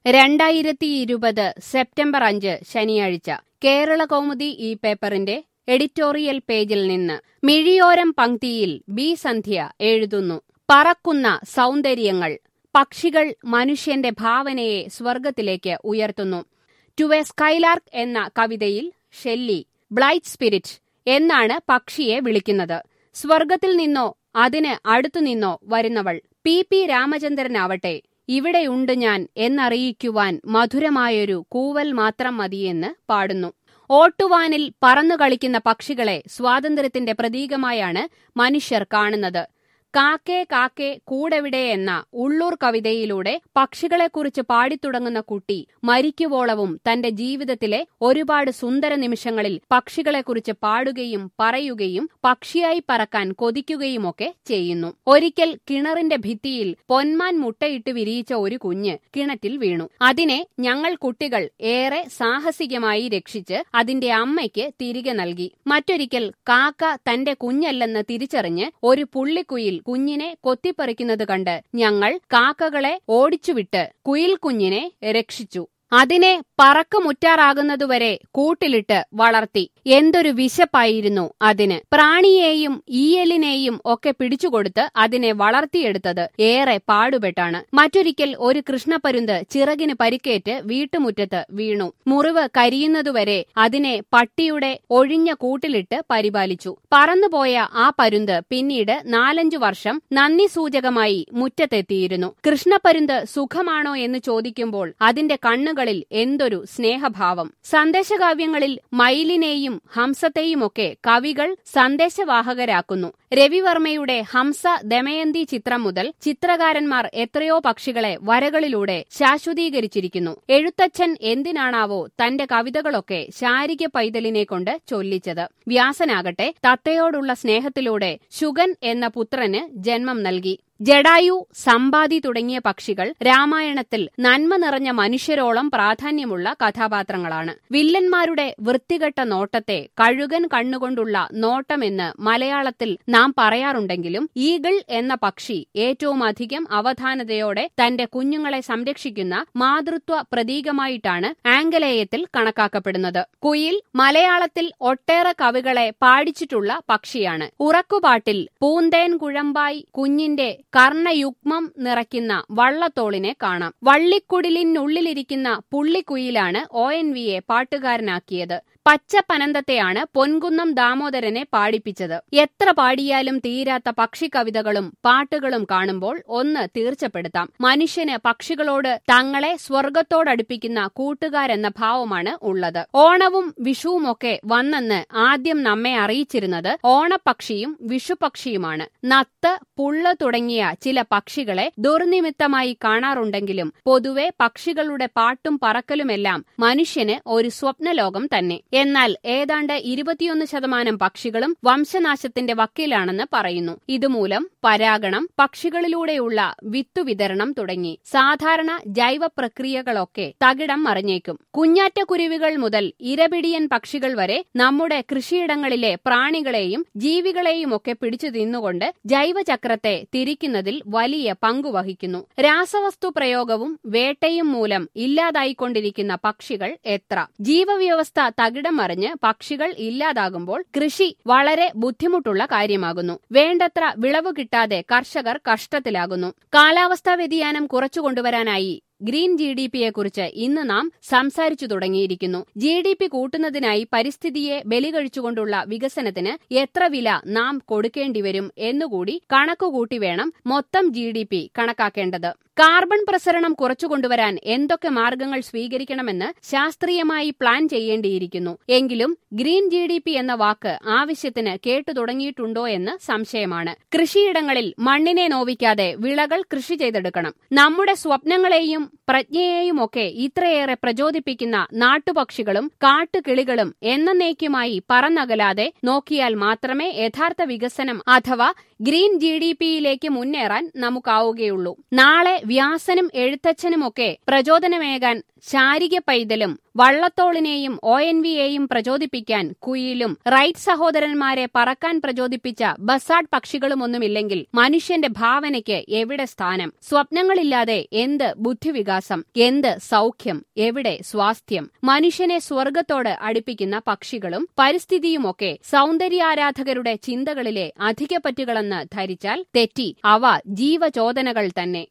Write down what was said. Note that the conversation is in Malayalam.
രണ്ടായിരത്തി ഇരുപത് സെപ്റ്റംബർ അഞ്ച് ശനിയാഴ്ച കേരള കൗമുദി ഈ പേപ്പറിന്റെ എഡിറ്റോറിയൽ പേജിൽ നിന്ന് മിഴിയോരം പങ്ക്തിയിൽ ബി സന്ധ്യ എഴുതുന്നു പറക്കുന്ന സൗന്ദര്യങ്ങൾ പക്ഷികൾ മനുഷ്യന്റെ ഭാവനയെ സ്വർഗത്തിലേക്ക് ഉയർത്തുന്നു ടു എ സ്കൈലാർക്ക് എന്ന കവിതയിൽ ഷെല്ലി ബ്ലൈറ്റ് സ്പിരിറ്റ് എന്നാണ് പക്ഷിയെ വിളിക്കുന്നത് സ്വർഗത്തിൽ നിന്നോ അതിന് അടുത്തുനിന്നോ വരുന്നവൾ പി പി രാമചന്ദ്രനാവട്ടെ ഇവിടെയുണ്ട് ഞാൻ എന്നറിയിക്കുവാൻ മധുരമായൊരു കൂവൽ മാത്രം മതിയെന്ന് പാടുന്നു ഓട്ടുവാനിൽ പറന്നു കളിക്കുന്ന പക്ഷികളെ സ്വാതന്ത്ര്യത്തിന്റെ പ്രതീകമായാണ് മനുഷ്യർ കാണുന്നത് കാക്കേ കാക്കേ കൂടെവിടെ എന്ന ഉള്ളൂർ കവിതയിലൂടെ പക്ഷികളെക്കുറിച്ച് പാടിത്തുടങ്ങുന്ന കുട്ടി മരിക്കുവോളവും തന്റെ ജീവിതത്തിലെ ഒരുപാട് സുന്ദര നിമിഷങ്ങളിൽ പക്ഷികളെക്കുറിച്ച് പാടുകയും പറയുകയും പക്ഷിയായി പറക്കാൻ കൊതിക്കുകയുമൊക്കെ ചെയ്യുന്നു ഒരിക്കൽ കിണറിന്റെ ഭിത്തിയിൽ പൊന്മാൻ മുട്ടയിട്ട് വിരിയിച്ച ഒരു കുഞ്ഞ് കിണറ്റിൽ വീണു അതിനെ ഞങ്ങൾ കുട്ടികൾ ഏറെ സാഹസികമായി രക്ഷിച്ച് അതിന്റെ അമ്മയ്ക്ക് തിരികെ നൽകി മറ്റൊരിക്കൽ കാക്ക തന്റെ കുഞ്ഞല്ലെന്ന് തിരിച്ചറിഞ്ഞ് ഒരു പുള്ളിക്കുയിൽ കുഞ്ഞിനെ കൊത്തിപ്പറിക്കുന്നത് കണ്ട് ഞങ്ങൾ കാക്കകളെ ഓടിച്ചുവിട്ട് കുയിൽ കുഞ്ഞിനെ രക്ഷിച്ചു അതിനെ പറക്കമുറ്റാറാകുന്നതുവരെ കൂട്ടിലിട്ട് വളർത്തി എന്തൊരു വിശപ്പായിരുന്നു അതിന് പ്രാണിയെയും ഈയലിനെയും ഒക്കെ പിടിച്ചുകൊടുത്ത് അതിനെ വളർത്തിയെടുത്തത് ഏറെ പാടുപെട്ടാണ് മറ്റൊരിക്കൽ ഒരു കൃഷ്ണപ്പരുന്ത് ചിറകിന് പരിക്കേറ്റ് വീട്ടുമുറ്റത്ത് വീണു മുറിവ് കരിയുന്നതുവരെ അതിനെ പട്ടിയുടെ ഒഴിഞ്ഞ കൂട്ടിലിട്ട് പരിപാലിച്ചു പറന്നുപോയ ആ പരുന്ത് പിന്നീട് നാലഞ്ചു വർഷം നന്ദി സൂചകമായി മുറ്റത്തെത്തിയിരുന്നു കൃഷ്ണപ്പരുന്ത് സുഖമാണോ എന്ന് ചോദിക്കുമ്പോൾ അതിന്റെ കണ്ണുകളിൽ എന്തൊരു സ്നേഹഭാവം സന്ദേശകാവ്യങ്ങളിൽ മയിലിനെയും ഹംസത്തെയുമൊക്കെ കവികൾ സന്ദേശവാഹകരാക്കുന്നു രവിവർമ്മയുടെ ഹംസ ദമയന്തി ചിത്രം മുതൽ ചിത്രകാരന്മാർ എത്രയോ പക്ഷികളെ വരകളിലൂടെ ശാശ്വതീകരിച്ചിരിക്കുന്നു എഴുത്തച്ഛൻ എന്തിനാണാവോ തന്റെ കവിതകളൊക്കെ ശാരിക പൈതലിനെ കൊണ്ട് ചൊല്ലിച്ചത് വ്യാസനാകട്ടെ തത്തയോടുള്ള സ്നേഹത്തിലൂടെ ശുഗൻ എന്ന പുത്രന് ജന്മം നൽകി ജഡായു സമ്പാദി തുടങ്ങിയ പക്ഷികൾ രാമായണത്തിൽ നന്മ നിറഞ്ഞ മനുഷ്യരോളം പ്രാധാന്യമുള്ള കഥാപാത്രങ്ങളാണ് വില്ലന്മാരുടെ വൃത്തികെട്ട നോട്ടത്തെ കഴുകൻ കണ്ണുകൊണ്ടുള്ള നോട്ടമെന്ന് മലയാളത്തിൽ നാം പറയാറുണ്ടെങ്കിലും ഈഗിൾ എന്ന പക്ഷി ഏറ്റവും അധികം അവധാനതയോടെ തന്റെ കുഞ്ഞുങ്ങളെ സംരക്ഷിക്കുന്ന മാതൃത്വ പ്രതീകമായിട്ടാണ് ആംഗലേയത്തിൽ കണക്കാക്കപ്പെടുന്നത് കുയിൽ മലയാളത്തിൽ ഒട്ടേറെ കവികളെ പാടിച്ചിട്ടുള്ള പക്ഷിയാണ് ഉറക്കുപാട്ടിൽ പൂന്തേൻ കുഴമ്പായി കുഞ്ഞിന്റെ കർണയുഗ്മം നിറയ്ക്കുന്ന വള്ളത്തോളിനെ കാണാം വള്ളിക്കുടിലിനുള്ളിലിരിക്കുന്ന പുള്ളിക്കുയിലാണ് ഒ എൻ വിയെ പാട്ടുകാരനാക്കിയത് പച്ചപ്പനന്തത്തെയാണ് പൊൻകുന്നം ദാമോദരനെ പാടിപ്പിച്ചത് എത്ര പാടിയാലും തീരാത്ത പക്ഷിക്കവിതകളും പാട്ടുകളും കാണുമ്പോൾ ഒന്ന് തീർച്ചപ്പെടുത്താം മനുഷ്യന് പക്ഷികളോട് തങ്ങളെ സ്വർഗത്തോടടുപ്പിക്കുന്ന കൂട്ടുകാരെന്ന ഭാവമാണ് ഉള്ളത് ഓണവും വിഷുവുമൊക്കെ വന്നെന്ന് ആദ്യം നമ്മെ അറിയിച്ചിരുന്നത് ഓണപ്പക്ഷിയും വിഷുപക്ഷിയുമാണ് നത്ത് പുള്ള് തുടങ്ങിയ ചില പക്ഷികളെ ദുർനിമിത്തമായി കാണാറുണ്ടെങ്കിലും പൊതുവെ പക്ഷികളുടെ പാട്ടും പറക്കലുമെല്ലാം മനുഷ്യന് ഒരു സ്വപ്നലോകം തന്നെ എന്നാൽ ഏതാണ്ട് ഇരുപത്തിയൊന്ന് ശതമാനം പക്ഷികളും വംശനാശത്തിന്റെ വക്കീലാണെന്ന് പറയുന്നു ഇതുമൂലം പരാഗണം പക്ഷികളിലൂടെയുള്ള വിത്തുവിതരണം തുടങ്ങി സാധാരണ ജൈവ പ്രക്രിയകളൊക്കെ തകിടം മറിഞ്ഞേക്കും കുഞ്ഞാറ്റക്കുരുവികൾ മുതൽ ഇരപിടിയൻ പക്ഷികൾ വരെ നമ്മുടെ കൃഷിയിടങ്ങളിലെ പ്രാണികളെയും ജീവികളെയും ഒക്കെ പിടിച്ചു തിന്നുകൊണ്ട് ജൈവചക്രത്തെ തിരിക്കുന്നതിൽ വലിയ പങ്കുവഹിക്കുന്നു രാസവസ്തു പ്രയോഗവും വേട്ടയും മൂലം ഇല്ലാതായിക്കൊണ്ടിരിക്കുന്ന പക്ഷികൾ എത്ര ജീവവ്യവസ്ഥ തകിടം മറിഞ്ഞ് പക്ഷികൾ ഇല്ലാതാകുമ്പോൾ കൃഷി വളരെ ബുദ്ധിമുട്ടുള്ള കാര്യമാകുന്നു വേണ്ടത്ര വിളവ് കിട്ടാതെ കർഷകർ കഷ്ടത്തിലാകുന്നു കാലാവസ്ഥാ വ്യതിയാനം കുറച്ചുകൊണ്ടുവരാനായി ഗ്രീൻ ജി ഡി പിയെക്കുറിച്ച് ഇന്ന് നാം സംസാരിച്ചു തുടങ്ങിയിരിക്കുന്നു ജി ഡി പി കൂട്ടുന്നതിനായി പരിസ്ഥിതിയെ ബലികഴിച്ചുകൊണ്ടുള്ള വികസനത്തിന് എത്ര വില നാം കൊടുക്കേണ്ടിവരും എന്നുകൂടി കണക്കുകൂട്ടി വേണം മൊത്തം ജി ഡി പി കണക്കാക്കേണ്ടത് കാർബൺ പ്രസരണം കുറച്ചുകൊണ്ടുവരാൻ എന്തൊക്കെ മാർഗങ്ങൾ സ്വീകരിക്കണമെന്ന് ശാസ്ത്രീയമായി പ്ലാൻ ചെയ്യേണ്ടിയിരിക്കുന്നു എങ്കിലും ഗ്രീൻ ജി ഡി പി എന്ന വാക്ക് ആവശ്യത്തിന് കേട്ടു തുടങ്ങിയിട്ടുണ്ടോ എന്ന് സംശയമാണ് കൃഷിയിടങ്ങളിൽ മണ്ണിനെ നോവിക്കാതെ വിളകൾ കൃഷി ചെയ്തെടുക്കണം നമ്മുടെ സ്വപ്നങ്ങളെയും പ്രജ്ഞയെയുമൊക്കെ ഇത്രയേറെ പ്രചോദിപ്പിക്കുന്ന നാട്ടുപക്ഷികളും കാട്ടുകിളികളും എന്നേക്കുമായി പറന്നകലാതെ നോക്കിയാൽ മാത്രമേ യഥാർത്ഥ വികസനം അഥവാ ഗ്രീൻ ജി ഡി പിയിലേക്ക് മുന്നേറാൻ നമുക്കാവുകയുള്ളൂ നാളെ വ്യാസനും എഴുത്തച്ഛനുമൊക്കെ പ്രചോദനമേകാൻ ശാരിക പൈതലും വള്ളത്തോളിനെയും ഒ എൻ വിയെയും പ്രചോദിപ്പിക്കാൻ കുയിലും റൈറ്റ് സഹോദരന്മാരെ പറക്കാൻ പ്രചോദിപ്പിച്ച ബസാഡ് പക്ഷികളുമൊന്നുമില്ലെങ്കിൽ മനുഷ്യന്റെ ഭാവനയ്ക്ക് എവിടെ സ്ഥാനം സ്വപ്നങ്ങളില്ലാതെ എന്ത് ബുദ്ധിവികാസം എന്ത് സൗഖ്യം എവിടെ സ്വാസ്ഥ്യം മനുഷ്യനെ സ്വർഗത്തോട് അടുപ്പിക്കുന്ന പക്ഷികളും പരിസ്ഥിതിയുമൊക്കെ സൗന്ദര്യാരാധകരുടെ ചിന്തകളിലെ അധികപ്പറ്റുകളെന്ന് ധരിച്ചാൽ തെറ്റി അവ ജീവചോദനകൾ തന്നെ